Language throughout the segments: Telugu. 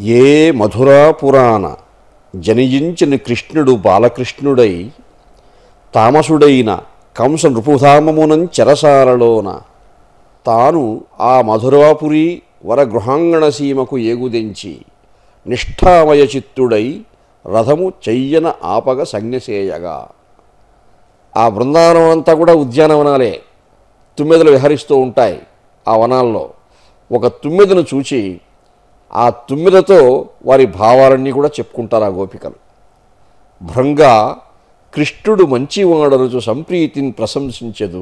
ఏ మధురాపురాణ జనియించిన కృష్ణుడు బాలకృష్ణుడై తామసుడైన కంస నృపుధామమునం చెరసాలలోన తాను ఆ మధురాపురి వరగృహాంగణ సీమకు ఏగుదెంచి నిష్ఠామయ చిత్తుడై రథము చెయ్యన ఆపగ సంజ్ఞసేయగా ఆ బృందావనం అంతా కూడా ఉద్యానవనాలే తుమ్మెదలు విహరిస్తూ ఉంటాయి ఆ వనాల్లో ఒక తుమ్మెదను చూచి ఆ తుమ్మెదతో వారి భావాలన్నీ కూడా చెప్పుకుంటారు ఆ గోపికలు భృంగ కృష్ణుడు మంచివాడరుచు సంప్రీతిని ప్రశంసించదు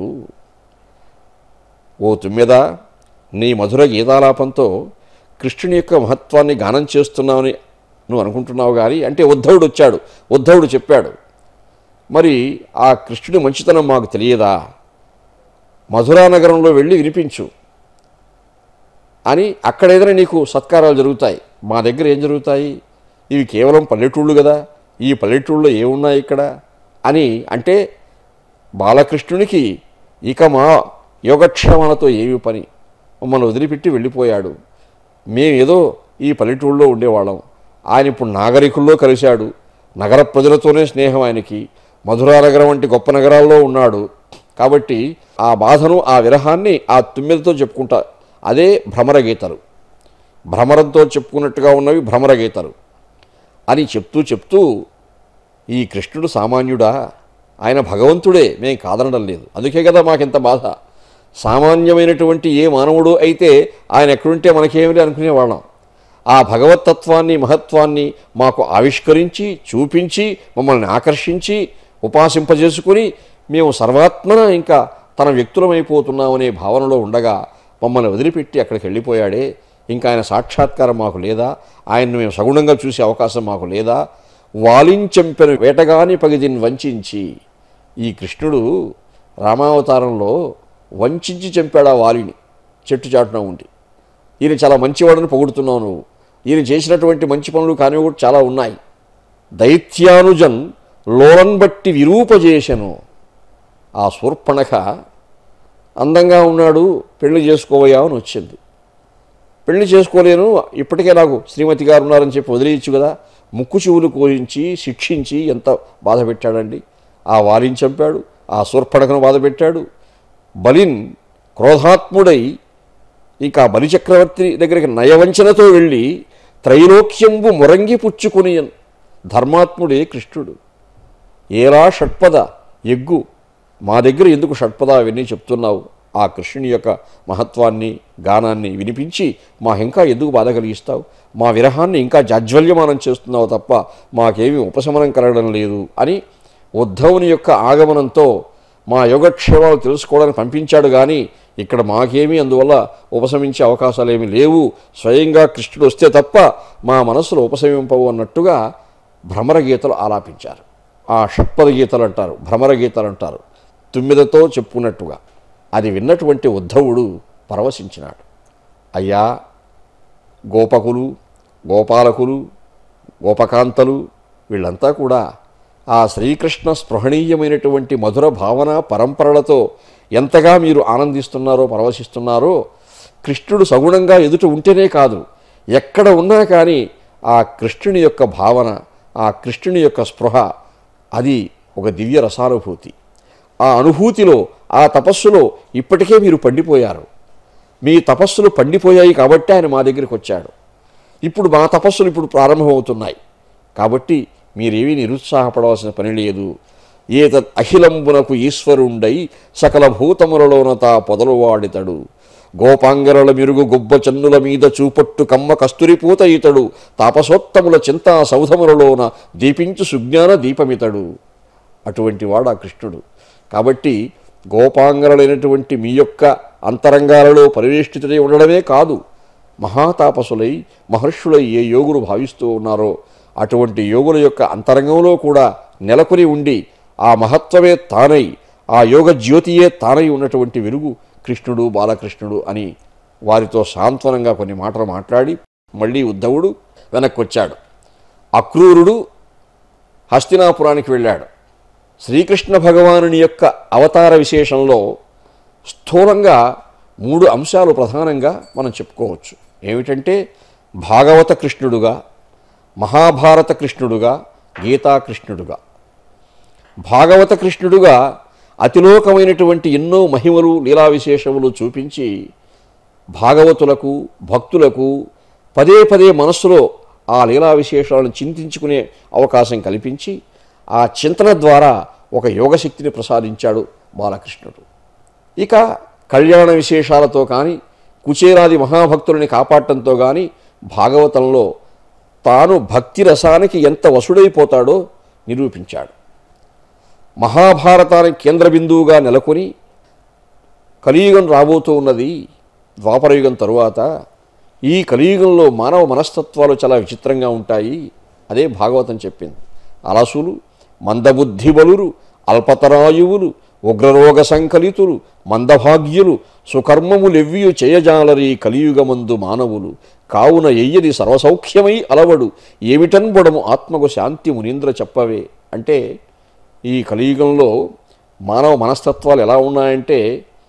ఓ తుమ్మెద నీ మధుర గీతాలాపంతో కృష్ణుని యొక్క మహత్వాన్ని గానం చేస్తున్నావని నువ్వు అనుకుంటున్నావు కానీ అంటే ఉద్ధవుడు వచ్చాడు ఉద్ధవుడు చెప్పాడు మరి ఆ కృష్ణుడి మంచితనం మాకు తెలియదా మధురా నగరంలో వెళ్ళి వినిపించు అని అక్కడ ఏదైనా నీకు సత్కారాలు జరుగుతాయి మా దగ్గర ఏం జరుగుతాయి ఇవి కేవలం పల్లెటూళ్ళు కదా ఈ పల్లెటూళ్ళలో ఏమున్నాయి ఇక్కడ అని అంటే బాలకృష్ణునికి ఇక మా యోగక్షేమాలతో ఏమి పని మమ్మల్ని వదిలిపెట్టి వెళ్ళిపోయాడు మేమేదో ఈ పల్లెటూళ్ళలో ఉండేవాళ్ళం ఆయన ఇప్పుడు నాగరికుల్లో కలిశాడు నగర ప్రజలతోనే స్నేహం ఆయనకి మధురానగరం వంటి గొప్ప నగరాల్లో ఉన్నాడు కాబట్టి ఆ బాధను ఆ విరహాన్ని ఆ తుమ్మెదతో చెప్పుకుంటా అదే భ్రమర గీతలు భ్రమరంతో చెప్పుకున్నట్టుగా ఉన్నవి భ్రమర గీతలు అని చెప్తూ చెప్తూ ఈ కృష్ణుడు సామాన్యుడా ఆయన భగవంతుడే మేము కాదనడం లేదు అందుకే కదా మాకింత బాధ సామాన్యమైనటువంటి ఏ మానవుడు అయితే ఆయన ఎక్కడుంటే మనకేమిటి అనుకునేవాళ్ళం ఆ భగవతత్వాన్ని మహత్వాన్ని మాకు ఆవిష్కరించి చూపించి మమ్మల్ని ఆకర్షించి ఉపాసింపజేసుకుని మేము సర్వాత్మన ఇంకా తన వ్యక్తులమైపోతున్నామనే భావనలో ఉండగా మమ్మల్ని వదిలిపెట్టి అక్కడికి వెళ్ళిపోయాడే ఇంకా ఆయన సాక్షాత్కారం మాకు లేదా ఆయన్ను మేము సగుణంగా చూసే అవకాశం మాకు లేదా వాలించెంపెన వేటగాని పగిదిని వంచించి ఈ కృష్ణుడు రామావతారంలో వంచించి చంపాడు ఆ వాలిని చెట్టు చాటున ఉండి ఈయన చాలా మంచివాడని పొగుడుతున్నావు నువ్వు ఈయన చేసినటువంటి మంచి పనులు కానివి కూడా చాలా ఉన్నాయి దైత్యానుజన్ లోలన్ బట్టి విరూపజేశను ఆ శూర్పణఖ అందంగా ఉన్నాడు పెళ్లి చేసుకోవయా అని వచ్చింది పెళ్లి చేసుకోలేను ఇప్పటికే నాకు శ్రీమతి గారు ఉన్నారని చెప్పి వదిలేయచ్చు కదా ముక్కు చెవులు కోరించి శిక్షించి ఎంత బాధ పెట్టాడండి ఆ వారిని చంపాడు ఆ శూర్పణకను బాధ పెట్టాడు బలిన్ క్రోధాత్ముడై ఇంకా బలిచక్రవర్తి దగ్గరికి నయవంచనతో వెళ్ళి త్రైలోక్యంబు మురంగి పుచ్చుకుని ధర్మాత్ముడే కృష్ణుడు ఏరా షట్పద ఎగ్గు మా దగ్గర ఎందుకు షట్పద అవన్నీ చెప్తున్నావు ఆ కృష్ణుని యొక్క మహత్వాన్ని గానాన్ని వినిపించి మా ఇంకా ఎందుకు బాధ కలిగిస్తావు మా విరహాన్ని ఇంకా జాజ్వల్యమానం చేస్తున్నావు తప్ప మాకేమీ ఉపశమనం కలగడం లేదు అని ఉద్ధవుని యొక్క ఆగమనంతో మా యోగక్షేమాలు తెలుసుకోవడానికి పంపించాడు కానీ ఇక్కడ మాకేమీ అందువల్ల ఉపశమించే అవకాశాలు ఏమీ లేవు స్వయంగా కృష్ణుడు వస్తే తప్ప మా మనస్సులో ఉపశమింపవు అన్నట్టుగా భ్రమర గీతలు ఆలాపించారు ఆ షట్పద గీతలు అంటారు భ్రమర గీతలు అంటారు తుమ్మిదతో చెప్పుకున్నట్టుగా అది విన్నటువంటి ఉద్ధవుడు పరవశించినాడు అయ్యా గోపకులు గోపాలకులు గోపకాంతలు వీళ్ళంతా కూడా ఆ శ్రీకృష్ణ స్పృహణీయమైనటువంటి మధుర భావన పరంపరలతో ఎంతగా మీరు ఆనందిస్తున్నారో పరవశిస్తున్నారో కృష్ణుడు సగుణంగా ఎదుట ఉంటేనే కాదు ఎక్కడ ఉన్నా కానీ ఆ కృష్ణుని యొక్క భావన ఆ కృష్ణుని యొక్క స్పృహ అది ఒక దివ్య రసానుభూతి ఆ అనుభూతిలో ఆ తపస్సులో ఇప్పటికే మీరు పండిపోయారు మీ తపస్సులు పండిపోయాయి కాబట్టి ఆయన మా దగ్గరికి వచ్చాడు ఇప్పుడు మా తపస్సులు ఇప్పుడు ప్రారంభమవుతున్నాయి కాబట్టి మీరేమీ నిరుత్సాహపడవలసిన పని లేదు ఏతద్ అఖిలంబునకు ఈశ్వరుండై సకల భూతములలోన తా పొదలువాడితడు గోపాంగరల మిరుగు గుబ్బ చన్నుల మీద చూపట్టు కమ్మ కస్తురిపూత ఇతడు తాపసోత్తముల చింతా సౌధములలోన దీపించు సుజ్ఞాన దీపమితడు అటువంటి వాడు ఆ కృష్ణుడు కాబట్టి గోపాంగరులైనటువంటి మీ యొక్క అంతరంగాలలో పరివేష్టితులై ఉండడమే కాదు మహాతాపసులై మహర్షులై ఏ యోగులు భావిస్తూ ఉన్నారో అటువంటి యోగుల యొక్క అంతరంగంలో కూడా నెలకొని ఉండి ఆ మహత్వమే తానై ఆ యోగ జ్యోతియే తానై ఉన్నటువంటి వెలుగు కృష్ణుడు బాలకృష్ణుడు అని వారితో సాంత్వనంగా కొన్ని మాటలు మాట్లాడి మళ్ళీ ఉద్ధవుడు వెనక్కి వచ్చాడు అక్రూరుడు హస్తినాపురానికి వెళ్ళాడు శ్రీకృష్ణ భగవానుని యొక్క అవతార విశేషంలో స్థూలంగా మూడు అంశాలు ప్రధానంగా మనం చెప్పుకోవచ్చు ఏమిటంటే భాగవత కృష్ణుడుగా మహాభారత కృష్ణుడుగా గీతాకృష్ణుడుగా భాగవత కృష్ణుడుగా అతిలోకమైనటువంటి ఎన్నో మహిమలు లీలా విశేషములు చూపించి భాగవతులకు భక్తులకు పదే పదే మనస్సులో ఆ లీలా విశేషాలను చింతించుకునే అవకాశం కల్పించి ఆ చింతన ద్వారా ఒక యోగశక్తిని ప్రసాదించాడు బాలకృష్ణుడు ఇక కళ్యాణ విశేషాలతో కానీ కుచేరాది మహాభక్తులని కాపాడటంతో కానీ భాగవతంలో తాను భక్తి రసానికి ఎంత వసుడైపోతాడో నిరూపించాడు మహాభారతానికి కేంద్ర బిందువుగా నెలకొని కలియుగం రాబోతూ ఉన్నది ద్వాపరయుగం తరువాత ఈ కలియుగంలో మానవ మనస్తత్వాలు చాలా విచిత్రంగా ఉంటాయి అదే భాగవతం చెప్పింది అలసులు మందబుద్ధి బలురు అల్పతరాయువులు ఉగ్రరోగ సంకలితులు మందభాగ్యులు సుకర్మములెవ్వియు చేయజాలరి కలియుగమందు మానవులు కావున ఎయ్యది సర్వసౌఖ్యమై అలవడు ఏమిటన్బడము ఆత్మకు శాంతి మునీంద్ర చెప్పవే అంటే ఈ కలియుగంలో మానవ మనస్తత్వాలు ఎలా ఉన్నాయంటే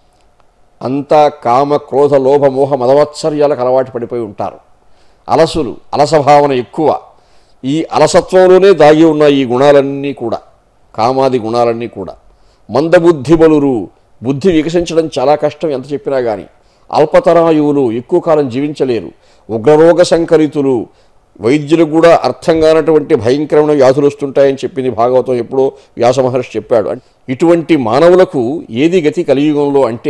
అంతా కామ క్రోధ లోభ మోహ మదవత్సర్యాలకు అలవాటు పడిపోయి ఉంటారు అలసులు అలసభావన ఎక్కువ ఈ అలసత్వంలోనే దాగి ఉన్న ఈ గుణాలన్నీ కూడా కామాది గుణాలన్నీ కూడా మందబుద్ధి బలురు బుద్ధి వికసించడం చాలా కష్టం ఎంత చెప్పినా కానీ అల్పతరాయువులు ఎక్కువ కాలం జీవించలేరు ఉగ్రరోగ సంకరితులు వైద్యులకు కూడా అర్థం కానటువంటి భయంకరమైన వ్యాధులు వస్తుంటాయని చెప్పింది భాగవతం ఎప్పుడో వ్యాస మహర్షి చెప్పాడు ఇటువంటి మానవులకు ఏది గతి కలియుగంలో అంటే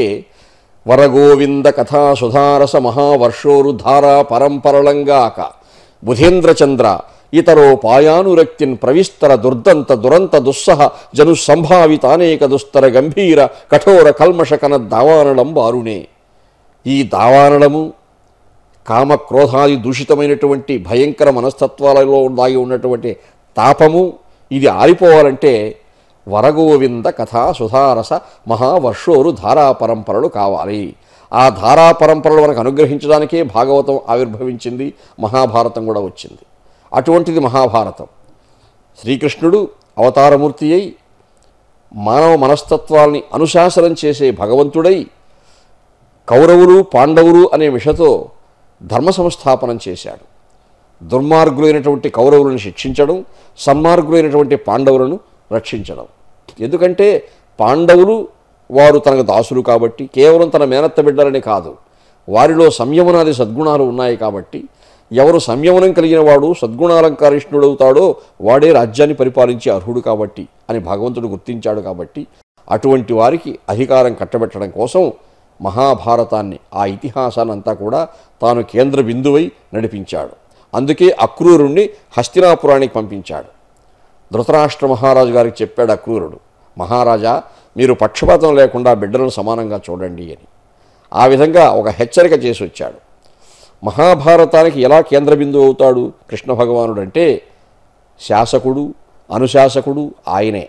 వరగోవింద కథా సుధారస మహావర్షోరు ధారా పరంపరలంగాక బుధేంద్రచంద్ర ఇతరో పాయానురక్తిన్ ప్రవిస్తర దుర్దంత దురంత దుస్సహ జను సంభావితానేక దుస్తర గంభీర కఠోర కల్మషకన దావానడం బారునే ఈ దావానడము కామ క్రోధాది దూషితమైనటువంటి భయంకర మనస్తత్వాలలో దాగి ఉన్నటువంటి తాపము ఇది ఆరిపోవాలంటే వరగోవింద కథా సుధారస మహావర్షోరు ధారా పరంపరలు కావాలి ఆ ధారా పరంపరలు మనకు అనుగ్రహించడానికే భాగవతం ఆవిర్భవించింది మహాభారతం కూడా వచ్చింది అటువంటిది మహాభారతం శ్రీకృష్ణుడు అవతారమూర్తి అయి మానవ మనస్తత్వాల్ని అనుశాసనం చేసే భగవంతుడై కౌరవులు పాండవులు అనే విషతో ధర్మ సంస్థాపనం చేశాడు దుర్మార్గులైనటువంటి కౌరవులను శిక్షించడం సన్మార్గులైనటువంటి పాండవులను రక్షించడం ఎందుకంటే పాండవులు వారు తనకు దాసులు కాబట్టి కేవలం తన మేనత్త బిడ్డలని కాదు వారిలో సంయమనాది సద్గుణాలు ఉన్నాయి కాబట్టి ఎవరు సంయమనం కలిగిన వాడు సద్గుణాలంకారిష్ణుడవుతాడో వాడే రాజ్యాన్ని పరిపాలించే అర్హుడు కాబట్టి అని భగవంతుడు గుర్తించాడు కాబట్టి అటువంటి వారికి అధికారం కట్టబెట్టడం కోసం మహాభారతాన్ని ఆ ఇతిహాసాన్ని అంతా కూడా తాను కేంద్ర బిందువై నడిపించాడు అందుకే అక్రూరుణ్ణి హస్తినాపురానికి పంపించాడు ధృతరాష్ట్ర మహారాజు గారికి చెప్పాడు అక్రూరుడు మహారాజా మీరు పక్షపాతం లేకుండా బిడ్డలను సమానంగా చూడండి అని ఆ విధంగా ఒక హెచ్చరిక చేసి వచ్చాడు మహాభారతానికి ఎలా కేంద్ర బిందువు అవుతాడు కృష్ణ భగవానుడు అంటే శాసకుడు అనుశాసకుడు ఆయనే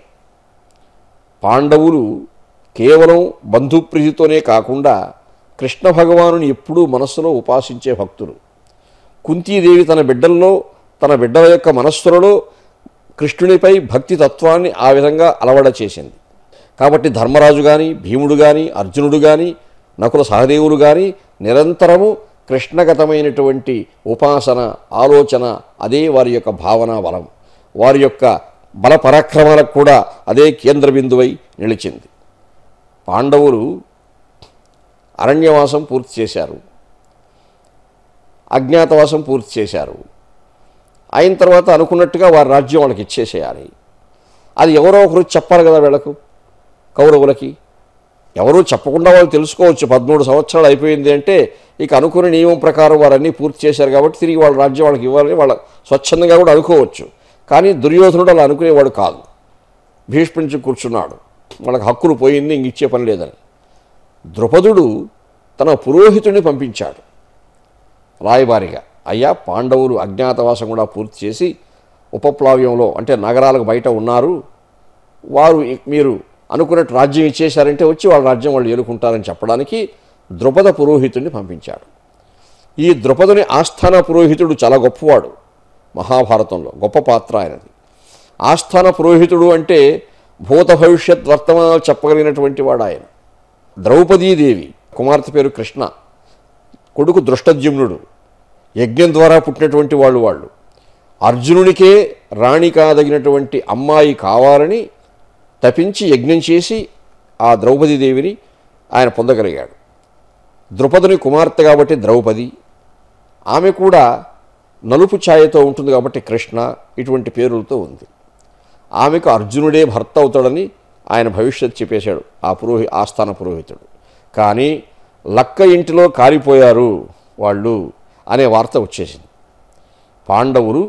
పాండవులు కేవలం బంధుప్రీతితోనే కాకుండా కృష్ణ భగవానుని ఎప్పుడూ మనస్సులో ఉపాసించే భక్తులు కుంతీదేవి తన బిడ్డల్లో తన బిడ్డల యొక్క మనస్సులలో కృష్ణునిపై భక్తి తత్వాన్ని ఆ విధంగా అలవడ చేసింది కాబట్టి ధర్మరాజు కానీ భీముడు కానీ అర్జునుడు కానీ నకుల సహదేవులు కానీ నిరంతరము కృష్ణగతమైనటువంటి ఉపాసన ఆలోచన అదే వారి యొక్క భావన బలం వారి యొక్క బల పరాక్రమాలకు కూడా అదే కేంద్ర బిందువై నిలిచింది పాండవులు అరణ్యవాసం పూర్తి చేశారు అజ్ఞాతవాసం పూర్తి చేశారు అయిన తర్వాత అనుకున్నట్టుగా వారి రాజ్యం వాళ్ళకి ఇచ్చేసేయాలి అది ఎవరో ఒకరు చెప్పాలి కదా వీళ్ళకు కౌరవులకి ఎవరూ చెప్పకుండా వాళ్ళు తెలుసుకోవచ్చు పదమూడు సంవత్సరాలు అయిపోయింది అంటే ఇక అనుకునే నియమం ప్రకారం వారన్నీ పూర్తి చేశారు కాబట్టి తిరిగి వాళ్ళ రాజ్యం వాళ్ళకి ఇవ్వాలి వాళ్ళ స్వచ్ఛందంగా కూడా అనుకోవచ్చు కానీ దుర్యోధనుడు అలా అనుకునేవాడు కాదు భీష్మించి కూర్చున్నాడు వాళ్ళకి హక్కులు పోయింది ఇంక ఇచ్చే పని లేదని ద్రుపదుడు తన పురోహితుడిని పంపించాడు రాయబారిగా అయ్యా పాండవులు అజ్ఞాతవాసం కూడా పూర్తి చేసి ఉపప్లావ్యంలో అంటే నగరాలకు బయట ఉన్నారు వారు ఇ- మీరు అనుకున్నట్టు రాజ్యం ఇచ్చేశారంటే వచ్చి వాళ్ళ రాజ్యం వాళ్ళు ఏలుకుంటారని చెప్పడానికి ద్రుపద పురోహితుడిని పంపించాడు ఈ ద్రుపదుని ఆస్థాన పురోహితుడు చాలా గొప్పవాడు మహాభారతంలో గొప్ప పాత్ర ఆయనది ఆస్థాన పురోహితుడు అంటే భూత భవిష్యత్ వర్తమానాలు చెప్పగలిగినటువంటి వాడు ఆయన ద్రౌపదీదేవి కుమార్తె పేరు కృష్ణ కొడుకు దృష్టద్యుమ్నుడు యజ్ఞం ద్వారా పుట్టినటువంటి వాళ్ళు వాళ్ళు అర్జునునికే రాణి కాదగినటువంటి అమ్మాయి కావాలని తపించి యజ్ఞం చేసి ఆ ద్రౌపదీదేవిని ఆయన పొందగలిగాడు ద్రుపదుని కుమార్తె కాబట్టి ద్రౌపది ఆమె కూడా నలుపు ఛాయతో ఉంటుంది కాబట్టి కృష్ణ ఇటువంటి పేరులతో ఉంది ఆమెకు అర్జునుడే భర్త అవుతాడని ఆయన భవిష్యత్ చెప్పేశాడు ఆ పురోహి ఆస్థాన పురోహితుడు కానీ లక్క ఇంటిలో కాలిపోయారు వాళ్ళు అనే వార్త వచ్చేసింది పాండవులు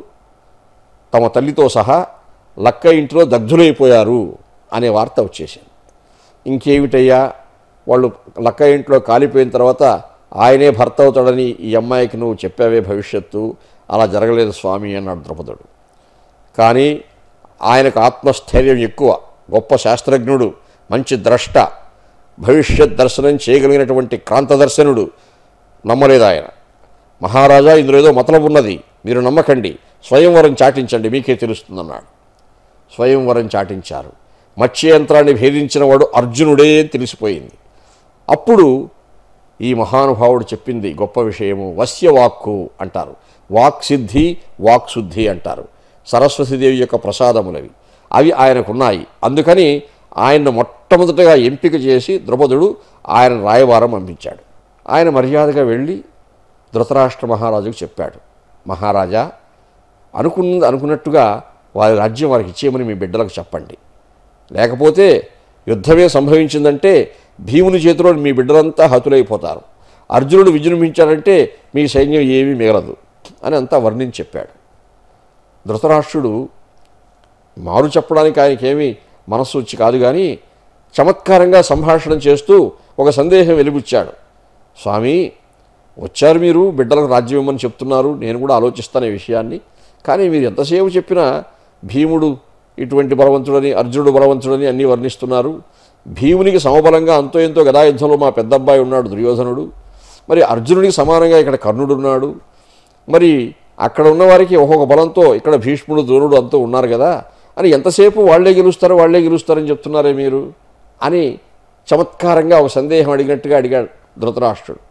తమ తల్లితో సహా లక్క ఇంటిలో దగ్ధులైపోయారు అనే వార్త వచ్చేసింది ఇంకేమిటయ్యా వాళ్ళు లక్క ఇంట్లో కాలిపోయిన తర్వాత ఆయనే భర్త అవుతాడని ఈ అమ్మాయికి నువ్వు చెప్పావే భవిష్యత్తు అలా జరగలేదు స్వామి అన్నాడు ద్రుపదుడు కానీ ఆయనకు ఆత్మస్థైర్యం ఎక్కువ గొప్ప శాస్త్రజ్ఞుడు మంచి ద్రష్ట భవిష్యత్ దర్శనం చేయగలిగినటువంటి క్రాంతదర్శనుడు నమ్మలేదు ఆయన మహారాజా ఇందులో ఏదో మతలబు ఉన్నది మీరు నమ్మకండి స్వయంవరం చాటించండి మీకే తెలుస్తుందన్నాడు స్వయంవరం చాటించారు మత్స్యయంత్రాన్ని భేదించిన వాడు అర్జునుడే అని తెలిసిపోయింది అప్పుడు ఈ మహానుభావుడు చెప్పింది గొప్ప విషయము వస్య వాక్కు అంటారు వాక్ సిద్ధి వాక్ శుద్ధి అంటారు సరస్వతీదేవి యొక్క ప్రసాదములవి అవి ఆయనకున్నాయి అందుకని ఆయన్ను మొట్టమొదటగా ఎంపిక చేసి ద్రౌపదుడు ఆయన రాయవారం పంపించాడు ఆయన మర్యాదగా వెళ్ళి ధృతరాష్ట్ర మహారాజుకు చెప్పాడు మహారాజా అనుకున్న అనుకున్నట్టుగా వారి రాజ్యం వారికి ఇచ్చేయమని మీ బిడ్డలకు చెప్పండి లేకపోతే యుద్ధమే సంభవించిందంటే భీముని చేతిలో మీ బిడ్డలంతా హతులైపోతారు అర్జునుడు విజృంభించాడంటే మీ సైన్యం ఏమీ మిగలదు అని అంతా వర్ణించి చెప్పాడు ధృతరాష్ట్రుడు మారు చెప్పడానికి ఆయనకేమీ మనస్సు వచ్చి కాదు కానీ చమత్కారంగా సంభాషణ చేస్తూ ఒక సందేహం వెలిబుచ్చాడు స్వామి వచ్చారు మీరు బిడ్డలకు రాజ్యం ఇవ్వమని చెప్తున్నారు నేను కూడా ఆలోచిస్తాను ఈ విషయాన్ని కానీ మీరు ఎంతసేపు చెప్పినా భీముడు ఇటువంటి బలవంతుడని అర్జునుడు బలవంతుడని అన్నీ వర్ణిస్తున్నారు భీమునికి సమబలంగా అంతో ఎంతో గదాయుద్ధంలో మా పెద్దబ్బాయి ఉన్నాడు దుర్యోధనుడు మరి అర్జునుడికి సమానంగా ఇక్కడ కర్ణుడు ఉన్నాడు మరి అక్కడ ఉన్న వారికి ఒక్కొక్క బలంతో ఇక్కడ భీష్ముడు ద్రోణుడు అంతా ఉన్నారు కదా అని ఎంతసేపు వాళ్ళే గెలుస్తారు వాళ్ళే గెలుస్తారని చెప్తున్నారే మీరు అని చమత్కారంగా ఒక సందేహం అడిగినట్టుగా అడిగాడు ధృతరాష్ట్రుడు